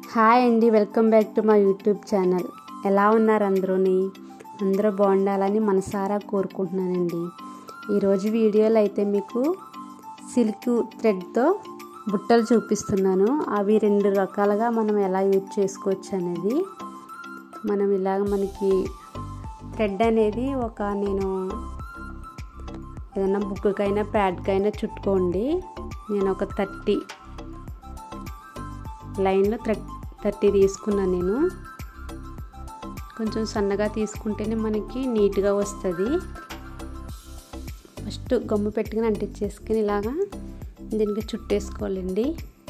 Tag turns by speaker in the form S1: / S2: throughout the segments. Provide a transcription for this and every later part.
S1: hi అండి welcome back to my YouTube channel ఎలా ఉన్నారు అందరూని అందరూ బాగుండాలని మనసారా కోరుకుంటున్నానండి ఈరోజు వీడియోలో అయితే మీకు సిల్క్ థ్రెడ్తో బుట్టలు చూపిస్తున్నాను అవి రెండు రకాలుగా మనం ఎలా యూజ్ చేసుకోవచ్చు అనేది మనం ఇలాగ మనకి థ్రెడ్ అనేది ఒక నేను ఏదైనా బుక్కకైనా ప్యాడ్కైనా చుట్టుకోండి నేను ఒక థర్టీ లైన్లో థ్రెడ్ థర్టీ తీసుకున్నాను నేను కొంచెం సన్నగా తీసుకుంటేనే మనకి నీట్గా వస్తుంది ఫస్ట్ గమ్ము పెట్టుకుని అంటించేసుకుని ఇలాగా దీనికి చుట్టేసుకోవాలండి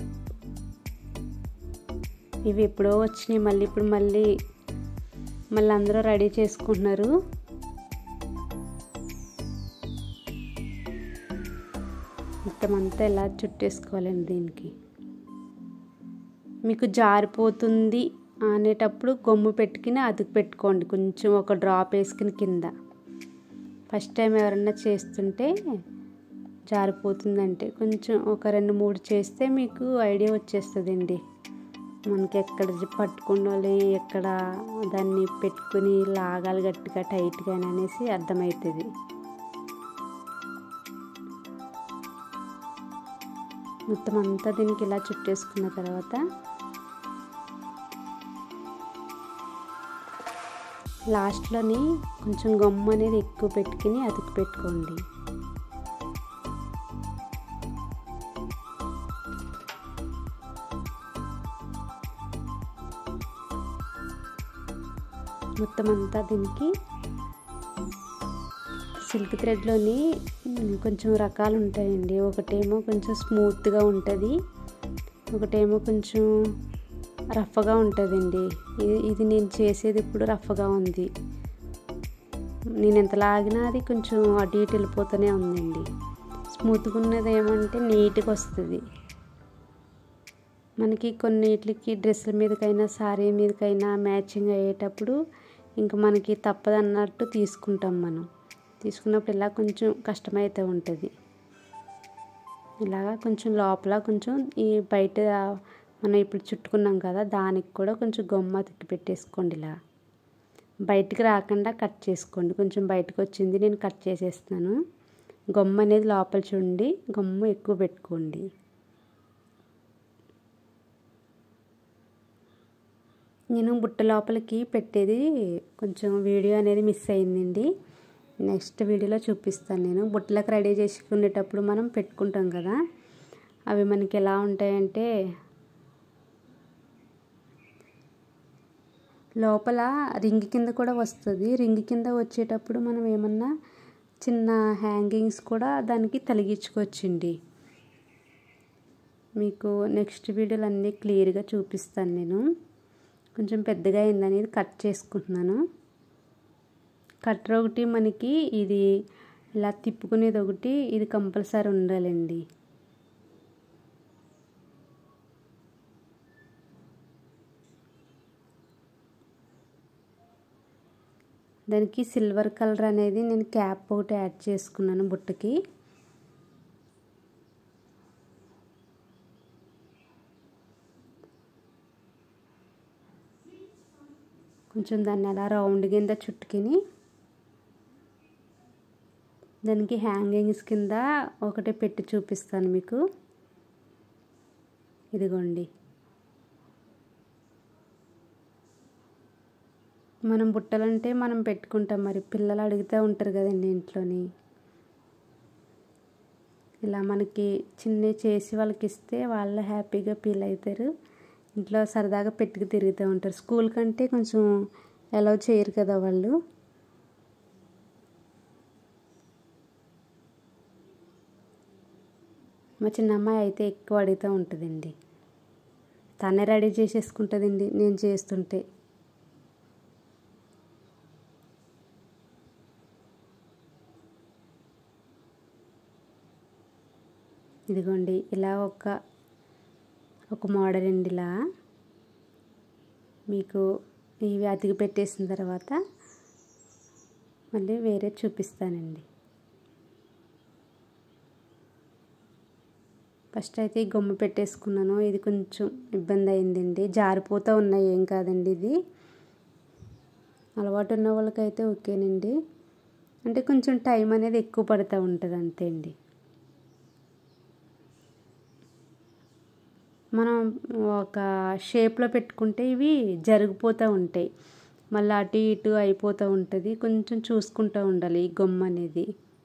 S1: ఇవి ఎప్పుడో వచ్చినాయి మళ్ళీ ఇప్పుడు మళ్ళీ మళ్ళీ అందరూ రెడీ చేసుకుంటున్నారు మొత్తం అంతా ఇలా చుట్టేసుకోవాలండి దీనికి మీకు జారిపోతుంది అనేటప్పుడు గమ్ము పెట్టుకుని అదుకు పెట్టుకోండి కొంచెం ఒక డ్రాప్ వేసుకుని కింద ఫస్ట్ టైం ఎవరన్నా చేస్తుంటే జారిపోతుందంటే కొంచెం ఒక రెండు మూడు చేస్తే మీకు ఐడియా వచ్చేస్తుందండి మనకి ఎక్కడ పట్టుకోవాలి ఎక్కడ దాన్ని పెట్టుకుని లాగాలి గట్టిగా టైట్గా అనేసి అర్థమవుతుంది మొత్తం అంతా దీనికి ఇలా చుట్టేసుకున్న తర్వాత లాస్ట్లోని కొంచెం గమ్ము అనేది ఎక్కువ పెట్టుకుని అతుకు పెట్టుకోండి మొత్తం అంతా దీనికి సిల్క్ థ్రెడ్లోని కొంచెం రకాలు ఉంటాయండి ఒకటేమో కొంచెం స్మూత్గా ఉంటుంది ఒకటేమో కొంచెం రఫ్గా ఉంటుందండి ఇది ఇది నేను చేసేది ఇప్పుడు రఫ్గా ఉంది నేను ఎంత లాగినా అది కొంచెం అటు ఇటు వెళ్ళిపోతూనే ఉందండి స్మూత్గా ఉన్నది ఏమంటే నీట్గా వస్తుంది మనకి కొన్నిటికి డ్రెస్సుల మీదకైనా శారీ మీదకైనా మ్యాచింగ్ అయ్యేటప్పుడు ఇంకా మనకి తప్పదన్నట్టు తీసుకుంటాం మనం తీసుకున్నప్పుడు ఇలా కొంచెం కష్టమైతే ఉంటుంది ఇలాగా కొంచెం లోపల కొంచెం ఈ బయట మనం ఇప్పుడు చుట్టుకున్నాం కదా దానికి కూడా కొంచెం గొమ్మ తిక్కి పెట్టేసుకోండి ఇలా బయటికి రాకుండా కట్ చేసుకోండి కొంచెం బయటకు వచ్చింది నేను కట్ చేసేస్తున్నాను గొమ్మ అనేది లోపల చూడండి గమ్ము ఎక్కువ పెట్టుకోండి నేను బుట్ట లోపలికి పెట్టేది కొంచెం వీడియో అనేది మిస్ అయిందండి నెక్స్ట్ వీడియోలో చూపిస్తాను నేను బుట్టలకు రెడీ చేసుకునేటప్పుడు మనం పెట్టుకుంటాం కదా అవి మనకి ఎలా ఉంటాయంటే లోపల రింగ్ కింద కూడా వస్తుంది రింగ్ కింద వచ్చేటప్పుడు మనం ఏమన్నా చిన్న హ్యాంగింగ్స్ కూడా దానికి తొలగించుకోవచ్చండి మీకు నెక్స్ట్ వీడియోలు అన్నీ క్లియర్గా చూపిస్తాను నేను కొంచెం పెద్దగా అయిందనేది కట్ చేసుకుంటున్నాను కట్టర్ ఒకటి మనకి ఇది ఇలా తిప్పుకునేది ఒకటి ఇది కంపల్సరీ ఉండాలండి దానికి సిల్వర్ కలర్ అనేది నేను క్యాప్ ఒకటి యాడ్ చేసుకున్నాను బుట్టకి కొంచెం దాన్ని అలా రౌండ్ కింద చుట్టుకుని దానికి హ్యాంగింగ్స్ కింద ఒకటి పెట్టి చూపిస్తాను మీకు ఇదిగోండి మనం బుట్టలంటే మనం పెట్టుకుంటాం మరి పిల్లలు అడుగుతూ ఉంటారు కదండి ఇంట్లోని ఇలా మనకి చిన్న చేసి వాళ్ళకి ఇస్తే వాళ్ళు హ్యాపీగా ఫీల్ అవుతారు ఇంట్లో సరదాగా పెట్టుకు తిరుగుతూ ఉంటారు స్కూల్ కంటే కొంచెం అలౌ చేయరు కదా వాళ్ళు మా చిన్న అమ్మాయి అయితే ఎక్కువ అడుగుతూ ఉంటుందండి తనే రెడీ చేసేసుకుంటుందండి నేను చేస్తుంటే ఇదిగోండి ఇలా ఒక ఒక మోడల్ అండి ఇలా మీకు ఇవి అతికి పెట్టేసిన తర్వాత మళ్ళీ వేరే చూపిస్తానండి ఫస్ట్ అయితే ఈ గమ్ము పెట్టేసుకున్నాను ఇది కొంచెం ఇబ్బంది అయిందండి జారిపోతూ ఉన్నాయి ఏం కాదండి ఇది అలవాటు ఉన్న వాళ్ళకైతే ఓకేనండి అంటే కొంచెం టైం అనేది ఎక్కువ పడుతూ ఉంటుంది అంతే అండి మనం ఒక షేప్లో పెట్టుకుంటే ఇవి జరిగిపోతూ ఉంటాయి మళ్ళీ అటు ఇటు అయిపోతూ ఉంటుంది కొంచెం చూసుకుంటూ ఉండాలి ఈ గొమ్మ అనేది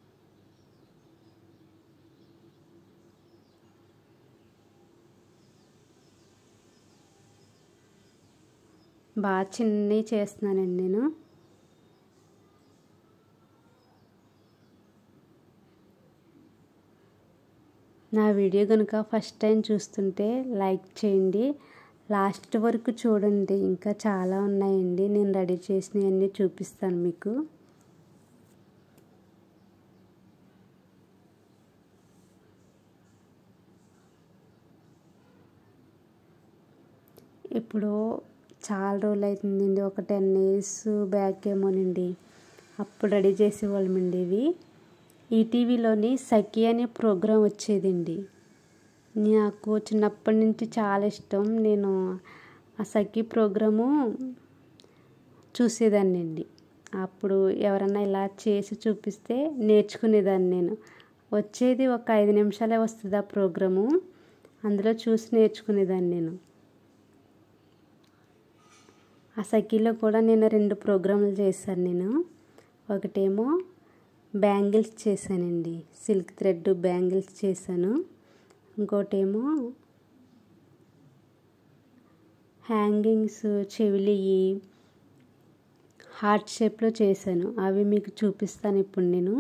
S1: బాగా చిన్నవి చేస్తున్నానండి నేను నా వీడియో కనుక ఫస్ట్ టైం చూస్తుంటే లైక్ చేయండి లాస్ట్ వరకు చూడండి ఇంకా చాలా ఉన్నాయండి నేను రెడీ చేసినవన్నీ చూపిస్తాను మీకు ఇప్పుడు చాలా రోజులు అవుతుందండి ఒక టెన్ ఇయర్స్ బ్యాక్ ఏమోనండి అప్పుడు రెడీ చేసేవాళ్ళమండి ఇవి ఈటీవీలోని సఖి అనే ప్రోగ్రాం వచ్చేదండి నాకు చిన్నప్పటి నుంచి చాలా ఇష్టం నేను ఆ సఖి ప్రోగ్రాము చూసేదాన్ని అండి అప్పుడు ఎవరన్నా ఇలా చేసి చూపిస్తే నేర్చుకునేదాన్ని నేను వచ్చేది ఒక ఐదు నిమిషాలే వస్తుంది ఆ ప్రోగ్రాము అందులో చూసి నేర్చుకునేదాన్ని నేను ఆ సఖీలో కూడా నేను రెండు ప్రోగ్రాంలు చేశాను నేను ఒకటేమో బ్యాంగిల్స్ చేశానండి సిల్క్ థ్రెడ్ బ్యాంగిల్స్ చేశాను ఇంకోటేమో హ్యాంగింగ్స్ చెవిలియి హార్ట్ షేప్లో చేశాను అవి మీకు చూపిస్తాను ఇప్పుడు నేను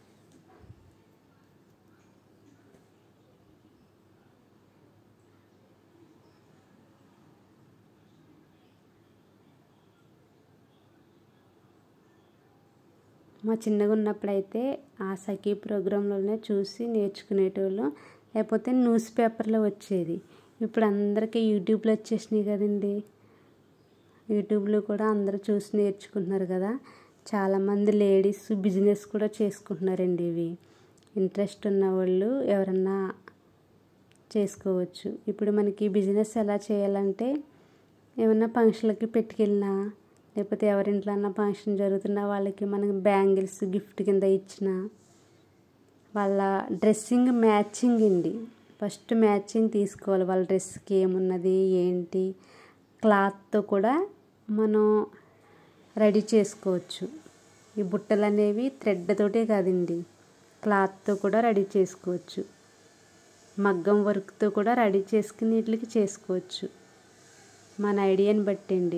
S1: మా చిన్నగా ఉన్నప్పుడైతే ఆ సఖీ ప్రోగ్రాంలోనే చూసి నేర్చుకునేటోళ్ళం లేకపోతే న్యూస్ పేపర్లో వచ్చేది ఇప్పుడు అందరికీ యూట్యూబ్లో వచ్చేసినాయి కదండి యూట్యూబ్లో కూడా అందరూ చూసి నేర్చుకుంటున్నారు కదా చాలామంది లేడీస్ బిజినెస్ కూడా చేసుకుంటున్నారండి ఇవి ఇంట్రెస్ట్ ఉన్న వాళ్ళు ఎవరన్నా చేసుకోవచ్చు ఇప్పుడు మనకి బిజినెస్ ఎలా చేయాలంటే ఏమన్నా ఫంక్షన్లకి పెట్టుకెళ్ళినా లేకపోతే ఎవరింట్లో అన్న ఫంక్షన్ జరుగుతున్న వాళ్ళకి మనకి బ్యాంగిల్స్ గిఫ్ట్ కింద ఇచ్చిన వాళ్ళ డ్రెస్సింగ్ మ్యాచింగ్ అండి ఫస్ట్ మ్యాచింగ్ తీసుకోవాలి వాళ్ళ డ్రెస్కి ఏమున్నది ఏంటి క్లాత్తో కూడా మనం రెడీ చేసుకోవచ్చు ఈ బుట్టలు అనేవి థ్రెడ్ తోటే కాదండి క్లాత్తో కూడా రెడీ చేసుకోవచ్చు మగ్గం వర్క్తో కూడా రెడీ చేసుకుని వీటికి చేసుకోవచ్చు మన ఐడియాని బట్టి అండి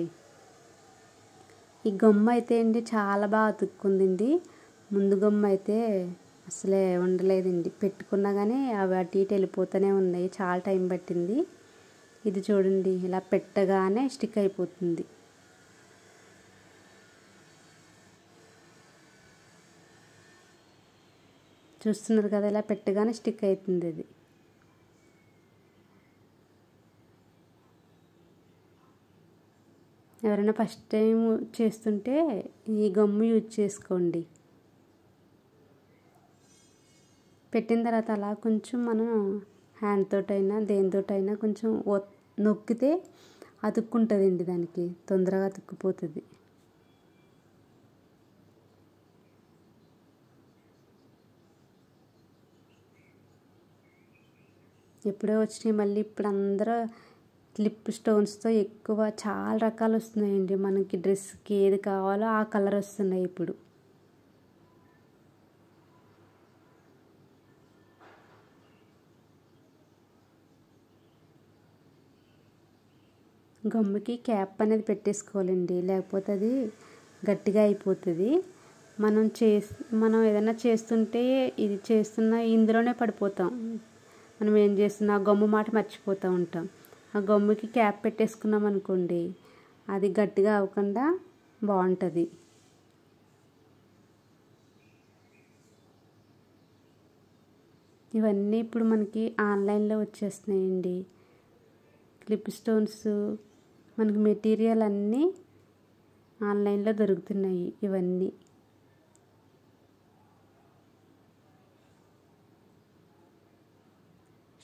S1: ఈ గమ్మ అయితే అండి చాలా బాగా అతుక్కుందండి ముందు గమ్మ అయితే అసలే ఉండలేదండి పెట్టుకున్నా కానీ అవి అటు ఇటు వెళ్ళిపోతూనే ఉన్నాయి చాలా టైం పట్టింది ఇది చూడండి ఇలా పెట్టగానే స్టిక్ అయిపోతుంది చూస్తున్నారు కదా ఇలా పెట్టగానే స్టిక్ అవుతుంది అది ఎవరైనా ఫస్ట్ టైం చేస్తుంటే ఈ గమ్ము యూజ్ చేసుకోండి పెట్టిన తర్వాత అలా కొంచెం మనం హ్యాండ్ తోటైనా దేనితోటైనా కొంచెం నొక్కితే అతుక్కుంటుందండి దానికి తొందరగా అతుక్కుపోతుంది ఎప్పుడో వచ్చినాయి మళ్ళీ ఇప్పుడు అందరూ క్లిప్ స్టోన్స్తో ఎక్కువ చాలా రకాలు వస్తున్నాయండి మనకి డ్రెస్కి ఏది కావాలో ఆ కలర్ వస్తున్నాయి ఇప్పుడు గమ్ముకి క్యాప్ అనేది పెట్టేసుకోవాలండి లేకపోతే అది గట్టిగా అయిపోతుంది మనం చే మనం ఏదైనా చేస్తుంటే ఇది చేస్తున్న ఇందులోనే పడిపోతాం మనం ఏం చేస్తున్నా గమ్ము మాట మర్చిపోతూ ఉంటాం ఆ గమ్ముకి క్యాప్ పెట్టేసుకున్నాం అనుకోండి అది గట్టిగా అవ్వకుండా బాగుంటుంది ఇవన్నీ ఇప్పుడు మనకి ఆన్లైన్లో వచ్చేస్తున్నాయండి క్లిప్ స్టోన్స్ మనకి మెటీరియల్ అన్నీ ఆన్లైన్లో దొరుకుతున్నాయి ఇవన్నీ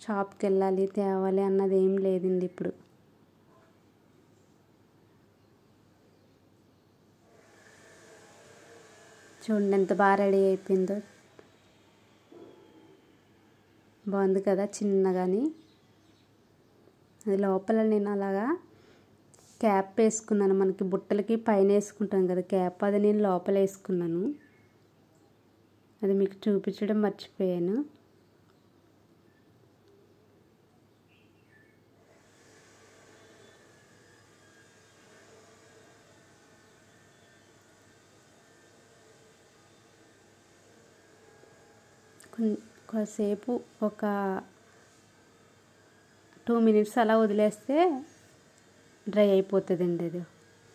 S1: షాప్కి వెళ్ళాలి తేవాలి అన్నది ఏం లేదండి ఇప్పుడు చూడండి ఎంత బాగా రెడీ అయిపోయిందో బాగుంది కదా చిన్నగాని అది లోపల నేను అలాగా క్యాప్ వేసుకున్నాను మనకి బుట్టలకి పైన వేసుకుంటాం కదా క్యాప్ అది నేను లోపల వేసుకున్నాను అది మీకు చూపించడం మర్చిపోయాను కొంతసేపు ఒక టూ మినిట్స్ అలా వదిలేస్తే డ్రై అయిపోతుందండి అది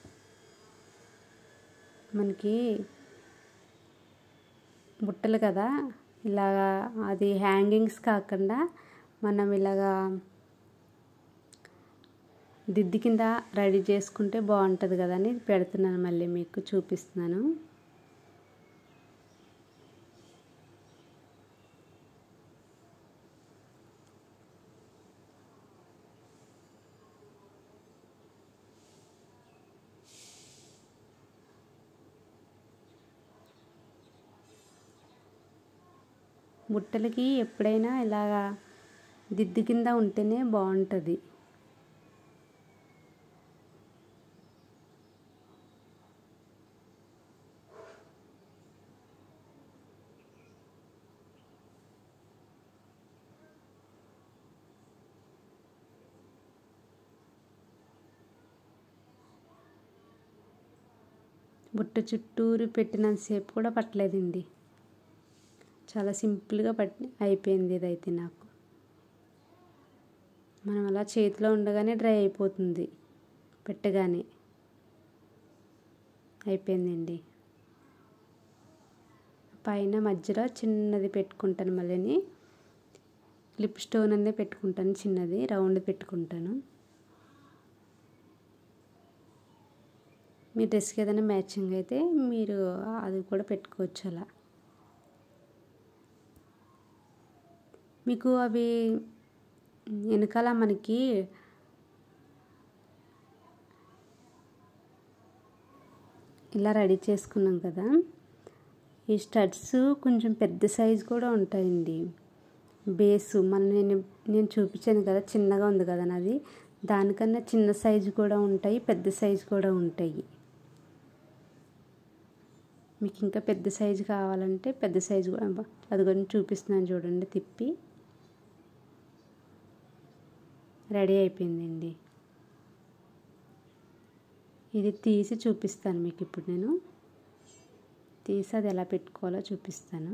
S1: మనకి బుట్టలు కదా ఇలాగా అది హ్యాంగింగ్స్ కాకుండా మనం ఇలాగా దిద్ది కింద రెడీ చేసుకుంటే బాగుంటుంది కదా అని పెడుతున్నాను మళ్ళీ మీకు చూపిస్తున్నాను బుట్టలకి ఎప్పుడైనా ఇలాగా దిద్దు కింద ఉంటేనే బాగుంటుంది బుట్ట చుట్టూరు పెట్టినంతసేపు కూడా పట్టలేదండి చాలా సింపుల్గా పట్టి అయిపోయింది ఇదైతే నాకు మనం అలా చేతిలో ఉండగానే డ్రై అయిపోతుంది పెట్టగానే అయిపోయిందండి పైన మధ్యలో చిన్నది పెట్టుకుంటాను మళ్ళీ లిప్ స్టోన్ అనేది పెట్టుకుంటాను చిన్నది రౌండ్ పెట్టుకుంటాను మీ డ్రెస్కి ఏదైనా మ్యాచింగ్ అయితే మీరు అది కూడా పెట్టుకోవచ్చు అలా మీకు అవి వెనకాల మనకి ఇలా రెడీ చేసుకున్నాం కదా ఈ స్టడ్స్ కొంచెం పెద్ద సైజు కూడా ఉంటాయండి బేసు మన నేను నేను చూపించాను కదా చిన్నగా ఉంది కదా నాది దానికన్నా చిన్న సైజు కూడా ఉంటాయి పెద్ద సైజు కూడా ఉంటాయి మీకు ఇంకా పెద్ద సైజు కావాలంటే పెద్ద సైజు కూడా అది కూడా చూపిస్తున్నాను చూడండి తిప్పి రెడీ అయిపోయిందండి ఇది తీసి చూపిస్తాను మీకు ఇప్పుడు నేను తీసి అది ఎలా పెట్టుకోవాలో చూపిస్తాను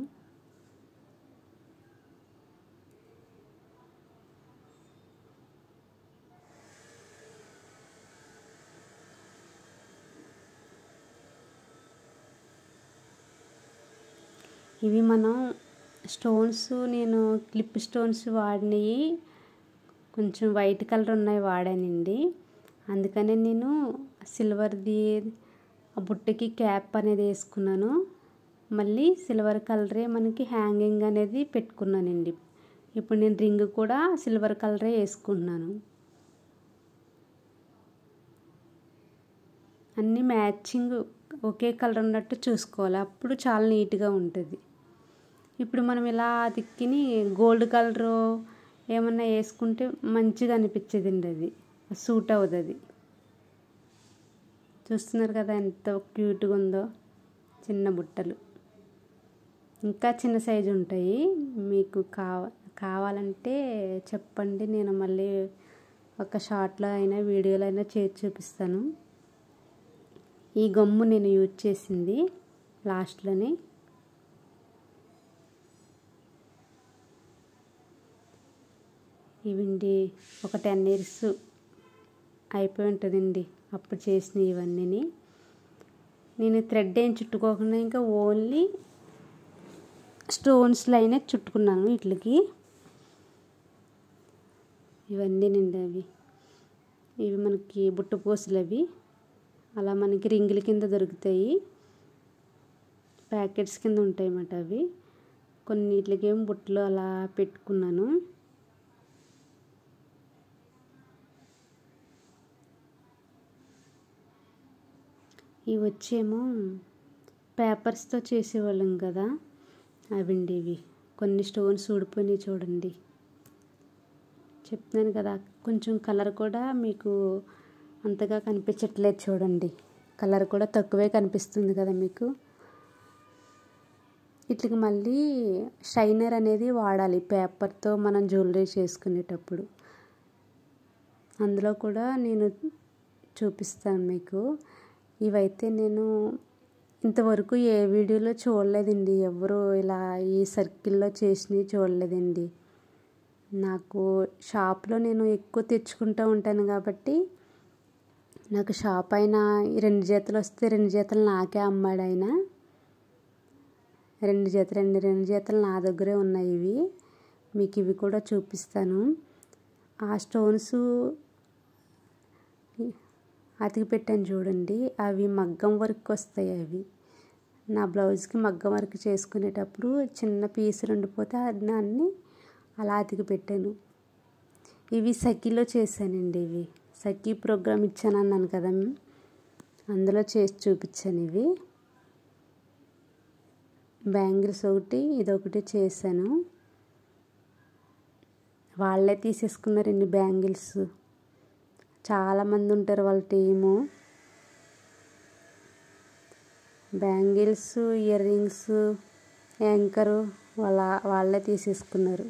S1: ఇవి మనం స్టోన్స్ నేను క్లిప్ స్టోన్స్ వాడినవి కొంచెం వైట్ కలర్ ఉన్నాయి వాడానండి అందుకనే నేను సిల్వర్ది ఆ బుట్టకి క్యాప్ అనేది వేసుకున్నాను మళ్ళీ సిల్వర్ కలరే మనకి హ్యాంగింగ్ అనేది పెట్టుకున్నానండి ఇప్పుడు నేను రింగ్ కూడా సిల్వర్ కలరే వేసుకుంటున్నాను అన్నీ మ్యాచింగ్ ఒకే కలర్ ఉన్నట్టు చూసుకోవాలి అప్పుడు చాలా నీట్గా ఉంటుంది ఇప్పుడు మనం ఇలా తిక్కిని గోల్డ్ కలరు ఏమన్నా వేసుకుంటే మంచిగా అనిపించేదండి అది సూట్ అవుతుంది చూస్తున్నారు కదా ఎంత క్యూట్గా ఉందో చిన్న బుట్టలు ఇంకా చిన్న సైజు ఉంటాయి మీకు కావ కావాలంటే చెప్పండి నేను మళ్ళీ ఒక షార్ట్లో అయినా వీడియోలో అయినా చేసి చూపిస్తాను ఈ గమ్ము నేను యూజ్ చేసింది లాస్ట్లోని ఇవండి ఒక టెన్ ఇయర్స్ అయిపోయి ఉంటుందండి అప్పుడు చేసిన ఇవన్నీ నేను థ్రెడ్ ఏం చుట్టుకోకుండా ఇంకా ఓన్లీ స్టోన్స్ లైనే చుట్టుకున్నాను వీటికి ఇవన్నీ నిండి అవి ఇవి మనకి బుట్టపోసులు అవి అలా మనకి రింగుల కింద దొరుకుతాయి ప్యాకెట్స్ కింద ఉంటాయి అన్నమాట అవి కొన్నిటికేమో బుట్టలు అలా పెట్టుకున్నాను ఇవి వచ్చేమో పేపర్స్తో చేసేవాళ్ళం కదా అవండి ఇవి కొన్ని స్టోన్స్ ఊడిపోయినాయి చూడండి చెప్తున్నాను కదా కొంచెం కలర్ కూడా మీకు అంతగా కనిపించట్లేదు చూడండి కలర్ కూడా తక్కువే కనిపిస్తుంది కదా మీకు ఇట్లకి మళ్ళీ షైనర్ అనేది వాడాలి పేపర్తో మనం జ్యువెలరీ చేసుకునేటప్పుడు అందులో కూడా నేను చూపిస్తాను మీకు ఇవైతే నేను ఇంతవరకు ఏ వీడియోలో చూడలేదండి ఎవరు ఇలా ఈ సర్కిల్లో చేసినవి చూడలేదండి నాకు షాప్లో నేను ఎక్కువ తెచ్చుకుంటూ ఉంటాను కాబట్టి నాకు షాప్ అయినా రెండు జతలు వస్తే రెండు జతలు నాకే అమ్మాడు ఆయన రెండు జతలు అండి రెండు జతలు నా దగ్గరే ఉన్నాయి ఇవి మీకు ఇవి కూడా చూపిస్తాను ఆ స్టోన్స్ అతికి పెట్టాను చూడండి అవి మగ్గం వర్క్ వస్తాయి అవి నా బ్లౌజ్కి మగ్గం వర్క్ చేసుకునేటప్పుడు చిన్న పీసులు ఉండిపోతే దాన్ని అలా అతికి పెట్టాను ఇవి సఖీలో చేశానండి ఇవి సఖీ ప్రోగ్రామ్ ఇచ్చాను అన్నాను కదా అందులో చేసి చూపించాను ఇవి బ్యాంగిల్స్ ఒకటి ఇదొకటి చేశాను వాళ్ళే తీసేసుకున్నారండి బ్యాంగిల్స్ చాలామంది ఉంటారు వాళ్ళ team bangles earrings anchor వాళ్ళ వాళ్ళే తీసేసుకున్నారు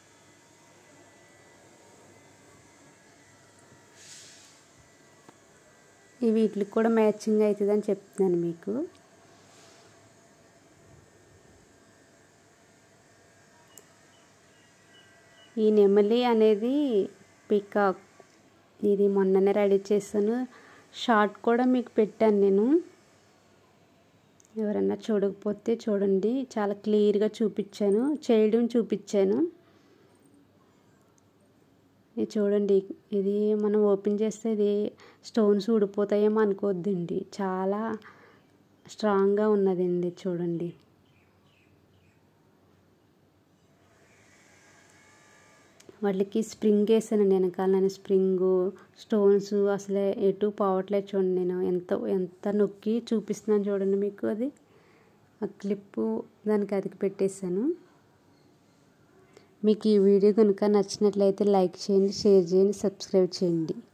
S1: ఈ వీటికి కూడా మ్యాచింగ్ అవుతుందని చెప్తున్నాను మీకు ఈ నెమలి అనేది పికాక్ ఇది మొన్ననే రెడీ చేశాను షార్ట్ కూడా మీకు పెట్టాను నేను ఎవరన్నా చూడకపోతే చూడండి చాలా క్లియర్గా చూపించాను చేయడం చూపించాను ఇది చూడండి ఇది మనం ఓపెన్ చేస్తే ఇది స్టోన్స్ ఊడిపోతాయేమో అనుకోవద్దండి చాలా స్ట్రాంగ్గా ఉన్నదండి చూడండి వాళ్ళకి స్ప్రింగ్ వేసాను వెనకాల నేను స్ప్రింగు స్టోన్స్ అసలే ఎటు పోవట్లేదు చూడండి నేను ఎంత ఎంత నొక్కి చూపిస్తున్నాను చూడండి మీకు అది ఆ క్లిప్పు దానికి అతికి పెట్టేశాను మీకు ఈ వీడియో కనుక నచ్చినట్లయితే లైక్ చేయండి షేర్ చేయండి సబ్స్క్రైబ్ చేయండి